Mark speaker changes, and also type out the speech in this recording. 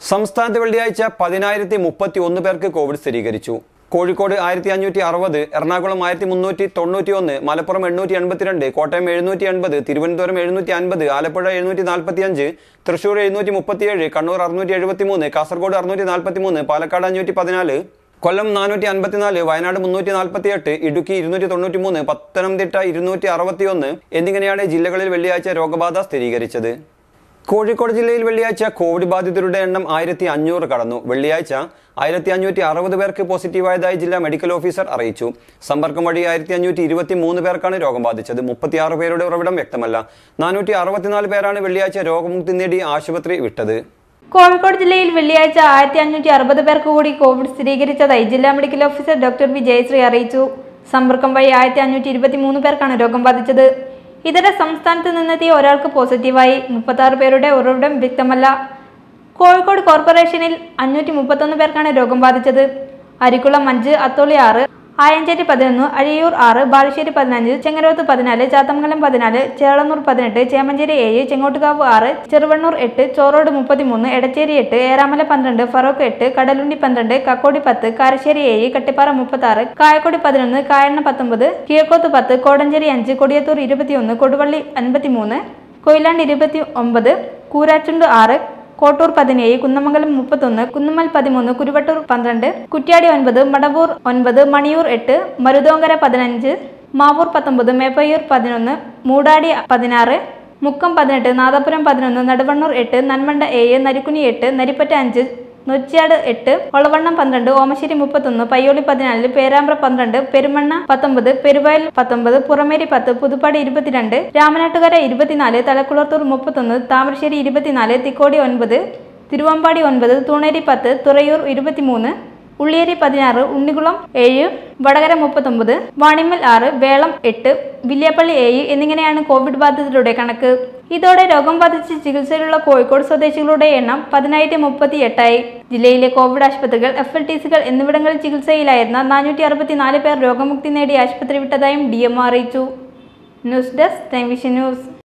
Speaker 1: സംസ്ഥാനത്ത് വെള്ളിയാഴ്ച പതിനായിരത്തി മുപ്പത്തി ഒന്ന് പേർക്ക് കോവിഡ് സ്ഥിരീകരിച്ചു കോഴിക്കോട് ആയിരത്തി അഞ്ഞൂറ്റി അറുപത് എറണാകുളം ആയിരത്തി മുന്നൂറ്റി തൊണ്ണൂറ്റി ഒന്ന് മലപ്പുറം എണ്ണൂറ്റി എൺപത്തിരണ്ട് കോട്ടയം എഴുന്നൂറ്റി എൺപത് തിരുവനന്തപുരം എഴുന്നൂറ്റി അൻപത് ആലപ്പുഴ എഴുന്നൂറ്റി നാൽപ്പത്തി അഞ്ച് തൃശൂർ എഴുന്നൂറ്റി മുപ്പത്തിയേഴ് കണ്ണൂർ അറുന്നൂറ്റി എഴുപത്തി മൂന്ന് കാസർഗോഡ് അറുന്നൂറ്റി നാൽപ്പത്തി മൂന്ന് പാലക്കാട് അഞ്ഞൂറ്റി പതിനാല് കൊല്ലം നാനൂറ്റി അൻപത്തിനാല് വയനാട് മുന്നൂറ്റി നാൽപ്പത്തി എട്ട് ഇടുക്കി ഇരുന്നൂറ്റി തൊണ്ണൂറ്റി മൂന്ന് പത്തനംതിട്ട ഇരുന്നൂറ്റി അറുപത്തി ഒന്ന് എന്നിങ്ങനെയാണ് ജില്ലകളിൽ വെള്ളിയാഴ്ച രോഗബാധ സ്ഥിരീകരിച്ചത് കോഴിക്കോട് ജില്ലയിൽ വെള്ളിയാഴ്ച കോവിഡ് ബാധിതരുടെ എണ്ണം ആയിരത്തി അഞ്ഞൂറ് കടന്നു വെള്ളിയാഴ്ച ആയിരത്തി അഞ്ഞൂറ്റി അറുപത് പേർക്ക് പോസിറ്റീവായതായി ജില്ലാ മെഡിക്കൽ ഓഫീസർ അറിയിച്ചു സമ്പർക്കം വഴി ആയിരത്തി അഞ്ഞൂറ്റി ഇരുപത്തി മൂന്ന് പേർക്കാണ് രോഗം ബാധിച്ചത് മുപ്പത്തിയാറ് പേരുടെ ഉറവിടം വ്യക്തമല്ല നാനൂറ്റി അറുപത്തിനാല് പേരാണ് വെള്ളിയാഴ്ച രോഗമുക്തി നേടി ആശുപത്രി വിട്ടത്
Speaker 2: കോഴിക്കോട് ജില്ലയിൽ വെള്ളിയാഴ്ച ആയിരത്തി അഞ്ഞൂറ്റി അറുപത് പേർക്ക് കൂടി കോവിഡ് സ്ഥിരീകരിച്ചതായി ജില്ലാ medical officer doctor V Jayashree അറിയിച്ചു സമ്പർക്കം വഴി ആയിരത്തി അഞ്ഞൂറ്റി ഇരുപത്തി മൂന്ന് പേർക്കാണ് രോഗം ബാധിച്ചത് ഇതര സംസ്ഥാനത്ത് നിന്നെത്തിയ ഒരാൾക്ക് പോസിറ്റീവായി മുപ്പത്തി ആറ് പേരുടെ ഉറവിടം വ്യക്തമല്ല കോഴിക്കോട് കോർപ്പറേഷനിൽ അഞ്ഞൂറ്റി മുപ്പത്തൊന്ന് പേർക്കാണ് രോഗം ബാധിച്ചത് അരിക്കുളം അഞ്ച് അത്തോളി ആറ് ആയഞ്ചേരി പതിനൊന്ന് അഴിയൂർ ആറ് ബാലുശ്ശേരി പതിനഞ്ച് ചെങ്ങരോത്ത് പതിനാല് ചാത്തമംഗലം പതിനാല് ചേളന്നൂർ പതിനെട്ട് ചേമഞ്ചേരി ഏഴ് ചെങ്ങോട്ടുകാവ് ആറ് ചെറുവണ്ണൂർ എട്ട് ചോറോട് മുപ്പത്തിമൂന്ന് എടച്ചേരി എട്ട് ഏറാമല പന്ത്രണ്ട് ഫറോക്ക് എട്ട് കടലുണ്ടി പന്ത്രണ്ട് കക്കോടി പത്ത് കാരശ്ശേരി ഏഴ് കട്ടിപ്പാറ മുപ്പത്തി ആറ് കായക്കൊടി പതിനൊന്ന് കായണ്ണ പത്തൊമ്പത് കിഴക്കോത്ത് പത്ത് കോടഞ്ചേരി അഞ്ച് കൊടിയത്തൂർ ഇരുപത്തിയൊന്ന് കൊടുവള്ളി അൻപത്തിമൂന്ന് കൊയിലാണ്ട് ഇരുപത്തി ഒമ്പത് കൂരാച്ചുണ്ട് ആറ് കോട്ടൂർ പതിനേഴ് കുന്നമംഗലം മുപ്പത്തൊന്ന് കുന്നുമ്മൽ പതിമൂന്ന് കുരുവട്ടൂർ പന്ത്രണ്ട് കുറ്റ്യാടി ഒൻപത് മടവൂർ ഒൻപത് മണിയൂർ എട്ട് മരുതോങ്കര പതിനഞ്ച് മാവൂർ പത്തൊമ്പത് മേപ്പയ്യൂർ പതിനൊന്ന് മൂടാടി പതിനാറ് മുക്കം പതിനെട്ട് നാദാപുരം പതിനൊന്ന് നടുവണ്ണൂർ എട്ട് നന്മണ്ട ഏഴ് നരിക്കുനി എട്ട് നരിപ്പറ്റ അഞ്ച് നൊച്ചിയാട് എട്ട് ഒളവണ്ണം പന്ത്രണ്ട് ഓമശ്ശേരി മുപ്പത്തൊന്ന് പയ്യോളി പതിനാല് പേരാമ്പ്ര പന്ത്രണ്ട് പെരുമണ്ണ പത്തൊമ്പത് പെരുവയൽ പത്തൊമ്പത് പുറമേരി പത്ത് പുതുപ്പാടി ഇരുപത്തിരണ്ട് രാമനാട്ടുകര ഇരുപത്തിനാല് തലക്കുളത്തൂർ മുപ്പത്തൊന്ന് താമരശ്ശേരി ഇരുപത്തിനാല് തിക്കോടി ഒൻപത് തിരുവമ്പാടി ഒൻപത് തൂണേരി പത്ത് തുറയൂർ ഇരുപത്തിമൂന്ന് ഉള്ളിയേരി പതിനാറ് ഉണ്ണികുളം ഏഴ് വടകര മുപ്പത്തൊമ്പത് വാണിമ്മൽ ആറ് വേളം എട്ട് വില്യാപ്പള്ളി ഏഴ് എന്നിങ്ങനെയാണ് കോവിഡ് ബാധിതരുടെ കണക്ക് ഇതോടെ രോഗം ബാധിച്ച് ചികിത്സയിലുള്ള കോഴിക്കോട് സ്വദേശികളുടെ എണ്ണം പതിനായിരത്തി മുപ്പത്തി എട്ടായി ജില്ലയിലെ കോവിഡ് ആശുപത്രികൾ എഫ് എൽ ടി സികൾ എന്നിവിടങ്ങളിൽ ചികിത്സയിലായിരുന്ന നാനൂറ്റി അറുപത്തിനാല് പേർ രോഗമുക്തി നേടി ആശുപത്രി വിട്ടതായും ഡി എം അറിയിച്ചു news desk Time Vision news